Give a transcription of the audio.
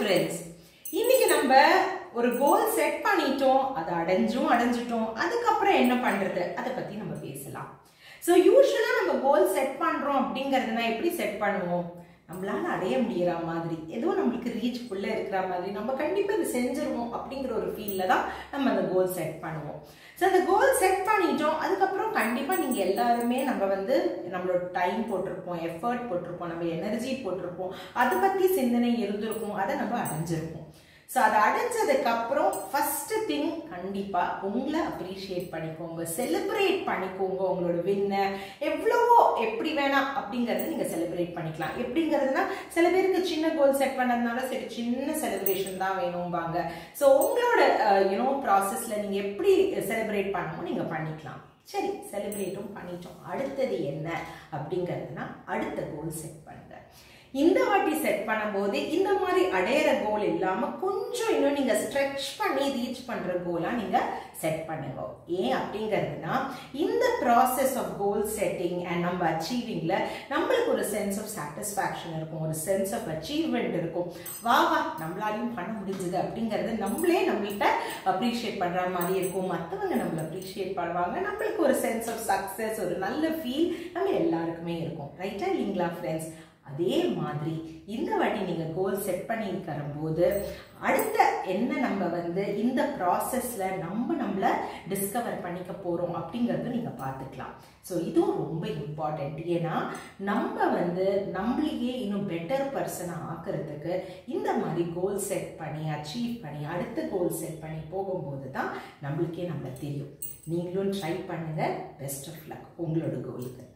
friends இன்னைக்கு நம்ம ஒரு கோல் செட் பண்ணிட்டோம் அதை அடைஞ்சும் அடைஞ்சிட்டோம் அதுக்கப்புறம் என்ன பண்றது அதை பத்தி நம்ம பேசலாம் ஸோ யூஸ்வலாக நம்ம கோல் செட் பண்றோம் அப்படிங்கிறதுனா எப்படி செட் பண்ணுவோம் நம்மளால அடைய முடியற மாதிரி ஏதோ நம்மளுக்கு ரீச்க்குள்ள இருக்கிற மாதிரி நம்ம கண்டிப்பா இது செஞ்சிருவோம் அப்படிங்கிற ஒரு ஃபீல்ல தான் நம்ம அந்த கோல் செட் பண்ணுவோம் ஸோ அந்த கோல் செட் பண்ணிட்டோம் அதுக்கப்புறம் கண்டிப்பா நீங்க எல்லாருமே நம்ம வந்து நம்மளோட டைம் போட்டிருப்போம் எஃபர்ட் போட்டிருப்போம் நம்ம எனர்ஜி போட்டிருப்போம் அதை பத்தி சிந்தனை இருந்திருக்கும் அதை நம்ம அடைஞ்சிருப்போம் ஸோ அதை அடைஞ்சதுக்கு அப்புறம் ஃபர்ஸ்ட் திங் கண்டிப்பா உங்களை அப்ரிஷியேட் பண்ணிக்கோங்க செலிப்ரேட் பண்ணிக்கோங்க உங்களோட வின்ன எவ்வளவோ எப்படி வேணா அப்படிங்கறத நீங்க செலிப்ரேட் பண்ணிக்கலாம் எப்படிங்கிறதுனா சில பேருக்கு சின்ன கோல் செட் பண்ணதுனால சரி சின்ன செலிப்ரேஷன் தான் வேணும்பாங்க ஸோ உங்களோட யூனோ ப்ராசஸ்ல நீங்க எப்படி செலிப்ரேட் பண்ணணும் நீங்க பண்ணிக்கலாம் சரி செலிப்ரேட்டும் பண்ணிட்டோம் அடுத்தது என்ன அப்படிங்கிறதுனா அடுத்த கோல் செட் பண்ணுங்க இந்த வாட்டி செட் பண்ணும்போது இந்த மாதிரி அடையிற கோல் இல்லாம கொஞ்சம் இன்னும் நீங்க ஸ்ட்ரெச் பண்ணி ரீச் பண்ற கோலா நீங்க செட் பண்ணுங்க ஏன் அப்படிங்கிறதுனா இந்த process of goal setting and நம்ம அச்சீவிங்ல நம்மளுக்கு ஒரு சென்ஸ் ஆஃப் சாட்டிஸ்ஃபேக்ஷன் இருக்கும் ஒரு சென்ஸ் ஆஃப் அச்சீவ்மெண்ட் இருக்கும் வா வா நம்மளாலையும் பண்ண முடிஞ்சது அப்படிங்கறது நம்மளே நம்மள்கிட்ட அப்ரிஷியேட் பண்ற மாதிரி இருக்கும் மற்றவங்க நம்மளை அப்ரிஷியேட் பண்ணுவாங்க நம்மளுக்கு ஒரு சென்ஸ் ஆஃப் சக்சஸ் ஒரு நல்ல ஃபீல் நம்ம எல்லாருக்குமே இருக்கும் ரைட்டா இல்லைங்களா ஃப்ரெண்ட்ஸ் அதே மாதிரி இந்த வாட்டி நீங்க கோல் செட் பண்ணியிருக்கிற போது அடுத்த என்ன நம்ம வந்து இந்த ப்ராசஸ்ல நம்ம நம்மள டிஸ்கவர் பண்ணிக்க போறோம் அப்படிங்கறது நீங்க பார்த்துக்கலாம் ஸோ இதுவும் ரொம்ப இம்பார்ட்டன்ட் ஏன்னா நம்ம வந்து நம்மளையே இன்னும் பெட்டர் பர்சனை ஆக்குறதுக்கு இந்த மாதிரி கோல் செட் பண்ணி அச்சீவ் பண்ணி அடுத்த கோல் செட் பண்ணி போகும்போது தான் நம்மளுக்கே நம்மள தெரியும் நீங்களும் ட்ரை பண்ணுங்க பெஸ்ட் ஆஃப் லக் உங்களோட கோலுக்கு